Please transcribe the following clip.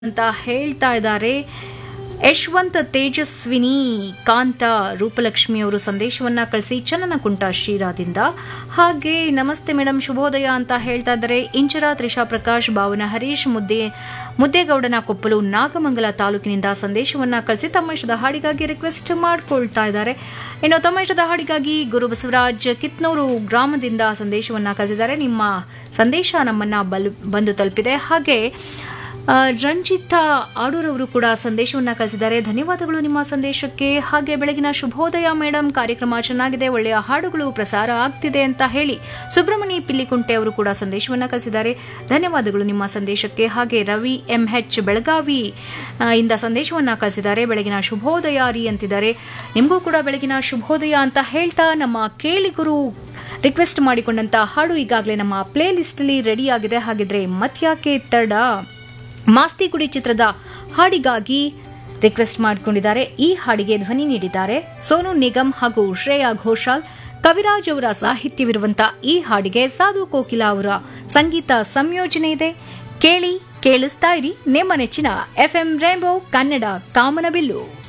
ಅಂತ ಹೇಳ್ತಾ ಇದ್ದಾರೆ ಯಶವಂತ ತೇಜಸ್ವಿನಿ ಕಾಂತ ರೂಪಲಕ್ಷ್ಮಿ ಅವರು ಸಂದೇಶವನ್ನ ಕಳಿಸಿ ಚನ್ನನಕುಂಟ ಶಿರಾದಿಂದ ಹಾಗೆ ನಮಸ್ತೆ ಮೇಡಮ್ ಶುಭೋದಯ ಅಂತ ಹೇಳ್ತಾ ಇದ್ದಾರೆ ಇಂಚರ ತ್ರಿಷಾ ಪ್ರಕಾಶ್ ಭಾವನ ಹರೀಶ್ ಮುದ್ದೆ ಮುದ್ದೇಗೌಡನ ಕೊಪ್ಪಲು ನಾಗಮಂಗಲ ತಾಲೂಕಿನಿಂದ ಸಂದೇಶವನ್ನ ಕಳಿಸಿ ತಮ್ಮ ಇಷ್ಟದ ಹಾಡಿಗಾಗಿ ರಿಕ್ವೆಸ್ಟ್ ಮಾಡ್ಕೊಳ್ತಾ ಇದ್ದಾರೆ ಇನ್ನು ತಮ್ಮ ಇಷ್ಟದ ಹಾಡಿಗಾಗಿ ಗುರು ಬಸವರಾಜ್ ಕಿತ್ನೂರು ಗ್ರಾಮದಿಂದ ಸಂದೇಶವನ್ನ ಕಳಿಸಿದ್ದಾರೆ ನಿಮ್ಮ ಸಂದೇಶ ನಮ್ಮನ್ನ ಬಲ್ ಬಂದು ತಲುಪಿದೆ ಹಾಗೆ ಆ, ರಂಜಿತಾ ಆಡೂರವರು ಕೂಡ ಸಂದೇಶವನ್ನ ಕಳಿಸಿದ್ದಾರೆ ಧನ್ಯವಾದಗಳು ನಿಮ್ಮ ಸಂದೇಶಕ್ಕೆ ಹಾಗೆ ಬೆಳಗಿನ ಶುಭೋದಯ ಮೇಡಮ್ ಕಾರ್ಯಕ್ರಮ ಚೆನ್ನಾಗಿದೆ ಒಳ್ಳೆಯ ಹಾಡುಗಳು ಪ್ರಸಾರ ಆಗ್ತಿದೆ ಅಂತ ಹೇಳಿ ಸುಬ್ರಹ್ಮಣಿ ಪಿಲ್ಲಿಕುಂಟೆ ಅವರು ಕೂಡ ಸಂದೇಶವನ್ನ ಕಳಿಸಿದ್ದಾರೆ ಧನ್ಯವಾದಗಳು ನಿಮ್ಮ ಸಂದೇಶಕ್ಕೆ ಹಾಗೆ ರವಿ ಎಂಎಚ್ ಬೆಳಗಾವಿ ಆ, ಇಂದ ಸಂದೇಶವನ್ನ ಕಳಿಸಿದ್ದಾರೆ ಬೆಳಗಿನ ಶುಭೋದಯ ರೀ ಅಂತಿದ್ದಾರೆ ನಿಮಗೂ ಕೂಡ ಬೆಳಗಿನ ಶುಭೋದಯ ಅಂತ ಹೇಳ್ತಾ ನಮ್ಮ ಕೇಳಿಗುರು ರಿಕ್ವೆಸ್ಟ್ ಮಾಡಿಕೊಂಡಂತ ಹಾಡು ಈಗಾಗಲೇ ನಮ್ಮ ಪ್ಲೇ ಲಿಸ್ಟ್ ಅಲ್ಲಿ ರೆಡಿ ಆಗಿದೆ ಹಾಗಿದ್ರೆ ಮತ್ಯಾಕೆ ತಡ ಮಾಸ್ತಿಗುಡಿ ಚಿತ್ರದ ಹಾಡಿಗಾಗಿ ರಿಕ್ವೆಸ್ಟ್ ಮಾಡಿಕೊಂಡಿದ್ದಾರೆ ಈ ಹಾಡಿಗೆ ಧ್ವನಿ ನೀಡಿದ್ದಾರೆ ಸೋನು ನಿಗಮ್ ಹಾಗೂ ಶ್ರೇಯಾ ಘೋಷಾಲ್ ಕವಿರಾಜ್ ಅವರ ಸಾಹಿತ್ಯವಿರುವಂತಹ ಈ ಹಾಡಿಗೆ ಸಾಧು ಕೋಕಿಲಾ ಅವರ ಸಂಗೀತ ಸಂಯೋಜನೆ ಇದೆ ಕೇಳಿ ಕೇಳಿಸ್ತಾ ಇರಿ ನಿಮ್ಮ ನೆಚ್ಚಿನ ಎಫ್ಎಂ ರೇಂಬೋ ಕನ್ನಡ ಕಾಮನಬಿಲ್ಲು